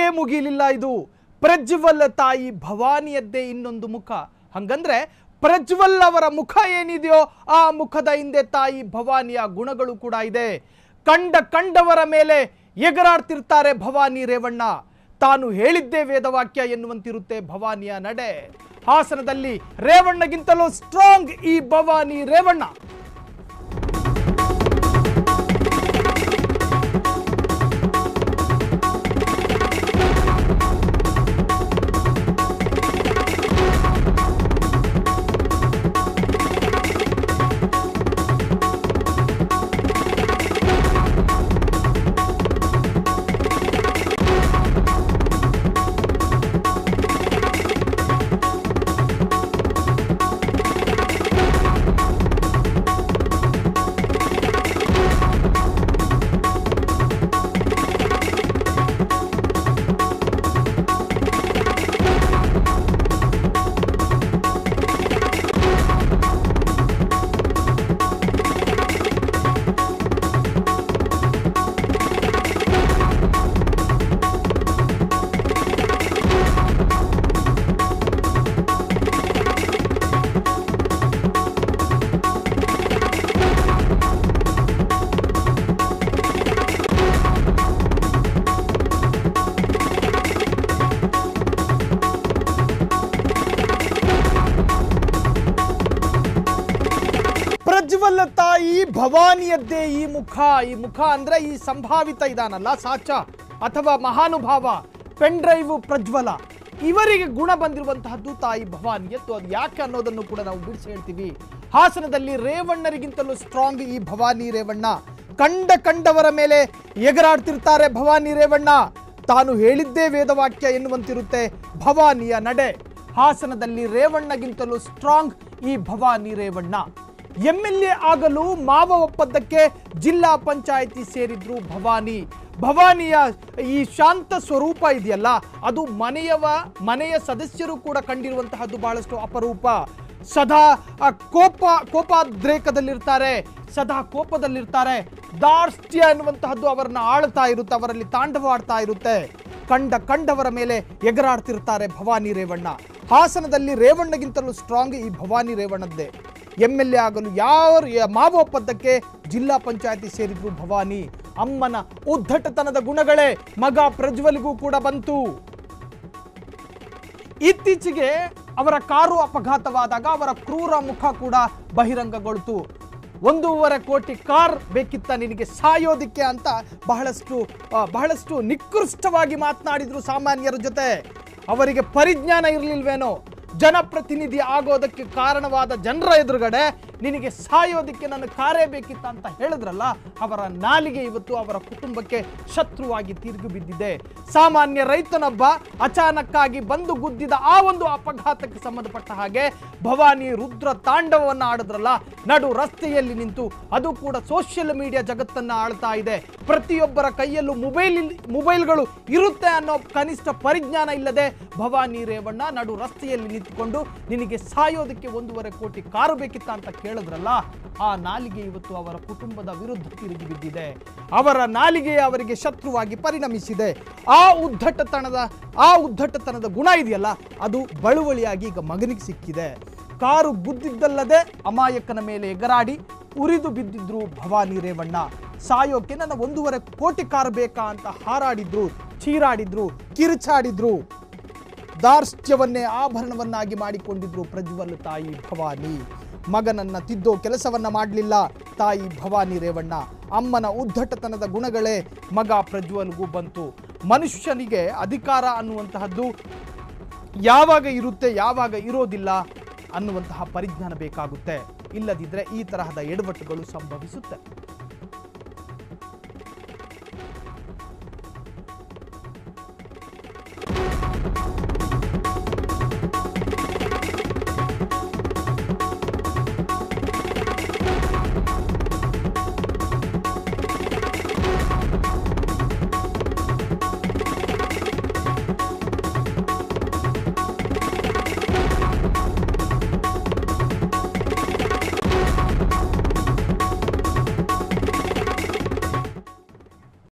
ಅಲ್ಲಿಗೆ ಮುಗಿಲಿಲ್ಲ ಇದು ಪ್ರಜ್ವಲ್ ತಾಯಿ ಭವಾನಿಯದ್ದೇ ಇನ್ನೊಂದು ಮುಖ ಹಂಗಂದ್ರೆ ಪ್ರಜ್ವಲ್ ಅವರ ಮುಖ ಏನಿದೆಯೋ ಆ ಮುಖದ ಹಿಂದೆ ತಾಯಿ ಭವಾನಿಯ ಗುಣಗಳು ಕೂಡ ಇದೆ ಕಂಡ ಕಂಡವರ ಮೇಲೆ ಎಗರಾಡ್ತಿರ್ತಾರೆ ಭವಾನಿ ರೇವಣ್ಣ ತಾನು ಹೇಳಿದ್ದೇ ವೇದವಾಕ್ಯ ಎನ್ನುವಂತಿರುತ್ತೆ ಭವಾನಿಯ ನಡೆ ಹಾಸನದಲ್ಲಿ ರೇವಣ್ಣಗಿಂತಲೂ ಸ್ಟ್ರಾಂಗ್ ಈ ಭವಾನಿ ರೇವಣ್ಣ ಪ್ರಜ್ವಲ್ ತಾಯಿ ಭವಾನಿಯದ್ದೇ ಈ ಮುಖ ಈ ಮುಖ ಅಂದ್ರೆ ಈ ಸಂಭಾವಿತ ಇದಾನಲ್ಲ ಸಾಚ ಅಥವಾ ಮಹಾನುಭಾವ ಪೆನ್ ಡ್ರೈವ್ ಪ್ರಜ್ವಲ ಇವರಿಗೆ ಗುಣ ಬಂದಿರುವಂತಹದ್ದು ತಾಯಿ ಭವಾನಿಯತ್ತು ಅದು ಯಾಕೆ ಅನ್ನೋದನ್ನು ಕೂಡ ನಾವು ಬಿಡಿಸಿ ಹೇಳ್ತೀವಿ ಹಾಸನದಲ್ಲಿ ರೇವಣ್ಣರಿಗಿಂತಲೂ ಸ್ಟ್ರಾಂಗ್ ಈ ಭವಾನಿ ರೇವಣ್ಣ ಕಂಡ ಕಂಡವರ ಮೇಲೆ ಎಗರಾಡ್ತಿರ್ತಾರೆ ಭವಾನಿ ರೇವಣ್ಣ ತಾನು ಹೇಳಿದ್ದೇ ವೇದವಾಕ್ಯ ಎನ್ನುವಂತಿರುತ್ತೆ ಭವಾನಿಯ ನಡೆ ಹಾಸನದಲ್ಲಿ ರೇವಣ್ಣಗಿಂತಲೂ ಸ್ಟ್ರಾಂಗ್ ಈ Bhavani Revanna M L A ಆಗಲು ಮಾವ ಒಪ್ಪಂದಕ್ಕೆ ಜಿಲ್ಲಾ ಪಂಚಾಯಿತಿ ಸೇರಿದ್ರು ಭವಾನಿ ಭವಾನಿಯ ಈ ಶಾಂತ ಸ್ವರೂಪ ಇದೆಯಲ್ಲ ಅದು ಮನೆಯವ ಮನೆಯ ಸದಸ್ಯರು ಕೂಡ ಕಂಡಿರುವಂತಹದ್ದು ಬಹಳಷ್ಟು ಅಪರೂಪ ಸದಾ ಆ, ಕೋಪ ಕೋಪಾದ್ರೇಕದಲ್ಲಿರ್ತಾರೆ ಸದಾ ಕೋಪದಲ್ಲಿರ್ತಾರೆ ದಾರ್ಷ್ಟ್ಯ ಎನ್ನುವಂತಹದ್ದು ಅವರನ್ನ ಆಳ್ತಾ ಇರುತ್ತೆ ಅವರಲ್ಲಿ ತಾಂಡವಾಡ್ತಾ ಇರುತ್ತೆ ಕಂಡ ಕಂಡವರ ಮೇಲೆ ಎಗರಾಡ್ತಿರ್ತಾರೆ ಭವಾನಿ ರೇವಣ್ಣ ಹಾಸನದಲ್ಲಿ ರೇವಣ್ಣಗಿಂತಲೂ ಸ್ಟ್ರಾಂಗ್ ಈ ಭವಾನಿ ರೇವಣ್ಣದ್ದೇ ಎಂ ಎಲ್ ಎ ಆಗಲು ಯಾವ ಯ- ಮಾವ ಒಪ್ಪಂದಕ್ಕೆ ಜಿಲ್ಲಾ ಪಂಚಾಯತಿ ಸೇರಿದ್ರು ಭವಾನಿ ಅಮ್ಮನ ಉದ್ದಟತನದ ಗುಣಗಳೇ ಮಗ ಪ್ರಜ್ವಲ್ಗೂ ಕೂಡ ಬಂತು ಇತ್ತೀಚೆಗೆ ಅವರ ಕಾರು ಅಪಘಾತವಾದಾಗ ಅವರ ಕ್ರೂರ ಮುಖ ಕೂಡ ಬಹಿರಂಗಗೊಳ್ತು ಒಂದೂವರೆ ಕೋಟಿ ಕಾರ್ ಬೇಕಿತ್ತ ನಿನಗೆ ಸಾಯೋದಿಕ್ಕೆ ಅಂತ ಬಹಳಷ್ಟು ಆ, ಬಹಳಷ್ಟು ನಿಕೃಷ್ಟವಾಗಿ ಮಾತನಾಡಿದ್ರು ಸಾಮಾನ್ಯರ ಜೊತೆ ಅವರಿಗೆ ಪರಿಜ್ಞಾನ ಇರಲಿಲ್ವೇನೋ ಜನಪ್ರತಿನಿಧಿ ಆಗೋದಕ್ಕೆ ಕಾರಣವಾದ ಜನರ ಎದುರುಗಡೆ ನಿನಗೆ ಸಾಯೋದಕ್ಕೆ ನನ್ನ ಕಾರೇ ಬೇಕಿತ್ತ ಅಂತ ಹೇಳಿದ್ರಲ್ಲ ಅವರ ನಾಲಿಗೆ ಇವತ್ತು ಅವರ ಕುಟುಂಬಕ್ಕೆ ಶತ್ರುವಾಗಿ ತಿರುಗಿ ಬಿದ್ದಿದೆ ಸಾಮಾನ್ಯ ರೈತನೊಬ್ಬ ಅಚಾನಕ್ಕಾಗಿ ಬಂದು ಗುದ್ದಿದ ಆ ಒಂದು ಅಪಘಾತಕ್ಕೆ ಸಂಬಂಧಪಟ್ಟ ಹಾಗೆ ಭವಾನಿ ರುದ್ರ ತಾಂಡವವನ್ನು ಆಡಿದ್ರಲ್ಲ ನಡು ರಸ್ತೆಯಲ್ಲಿ ನಿಂತು ಅದು ಕೂಡ ಸೋಷಿಯಲ್ ಮೀಡಿಯಾ ಜಗತ್ತನ್ನ ಆಳ್ತಾ ಇದೆ ಪ್ರತಿಯೊಬ್ಬರ ಕೈಯಲ್ಲೂ ಮೊಬೈಲ್ ಮೊಬೈಲ್ಗಳು ಇರುತ್ತೆ ಅನ್ನೋ ಕನಿಷ್ಠ ಪರಿಜ್ಞಾನ ಇಲ್ಲದೆ ಭವಾನಿ ರೇವಣ್ಣ ನಡು ರಸ್ತೆಯಲ್ಲಿ ನಿಂತುಕೊಂಡು ನಿನಗೆ ಸಾಯೋದಕ್ಕೆ ಒಂದೂವರೆ ಕೋಟಿ ಕಾರು ಬೇಕಿತ್ತ ಅಂತ ಕೇಳಿದ್ರಲ್ಲ ಆ ನಾಲಿಗೆ ಇವತ್ತು ಅವರ ಕುಟುಂಬದ ವಿರುದ್ಧ ತಿರುಗಿ ಬಿದ್ದಿದೆ ಅವರ ನಾಲಿಗೆ ಅವರಿಗೆ ಶತ್ರುವಾಗಿ ಪರಿಣಮಿಸಿದೆ ಆ ಉದ್ದಟತನದ ಆ ಉದ್ದಟತನದ ಗುಣ ಇದೆಯಲ್ಲ ಅದು ಬಳುವಳಿಯಾಗಿ ಈಗ ಮಗನಿಗೆ ಸಿಕ್ಕಿದೆ ಕಾರು ಗುದ್ದಿದ್ದಲ್ಲದೆ ಅಮಾಯಕನ ಮೇಲೆ ಎಗರಾಡಿ ಉರಿದು ಬಿದ್ದಿದ್ರು ಭವಾನಿ ರೇವಣ್ಣ ಸಾಯೋಕೆ ನನ್ನ ಒಂದೂವರೆ ಕೋಟಿ ಕಾರ್ ಬೇಕಾ ಅಂತ ಹಾರಾಡಿದ್ರು ಚೀರಾಡಿದ್ರು ಕಿರುಚಾಡಿದ್ರು ದಾರ್ಷ್ಟ್ಯವನ್ನೇ ಆಭರಣವನ್ನಾಗಿ ಮಾಡಿಕೊಂಡಿದ್ರು ಪ್ರಜ್ವಲ್ ತಾಯಿ ಭವಾನಿ ಮಗನನ್ನ ತಿದ್ದೋ ಕೆಲಸವನ್ನ ಮಾಡಲಿಲ್ಲ ತಾಯಿ ಭವಾನಿ ರೇವಣ್ಣ ಅಮ್ಮನ ಉದ್ದಟತನದ ಗುಣಗಳೇ ಮಗ ಪ್ರಜ್ವಲ್ಗೂ ಬಂತು ಮನುಷ್ಯನಿಗೆ ಅಧಿಕಾರ ಅನ್ನುವಂತಹದ್ದು ಯಾವಾಗ ಇರುತ್ತೆ ಯಾವಾಗ ಇರೋದಿಲ್ಲ ಅನ್ನುವಂತಹ ಪರಿಜ್ಞಾನ ಬೇಕಾಗುತ್ತೆ ಇಲ್ಲದಿದ್ದರೆ ಈ ತರಹದ ಎಡವಟ್ಟುಗಳು ಸಂಭವಿಸುತ್ತೆ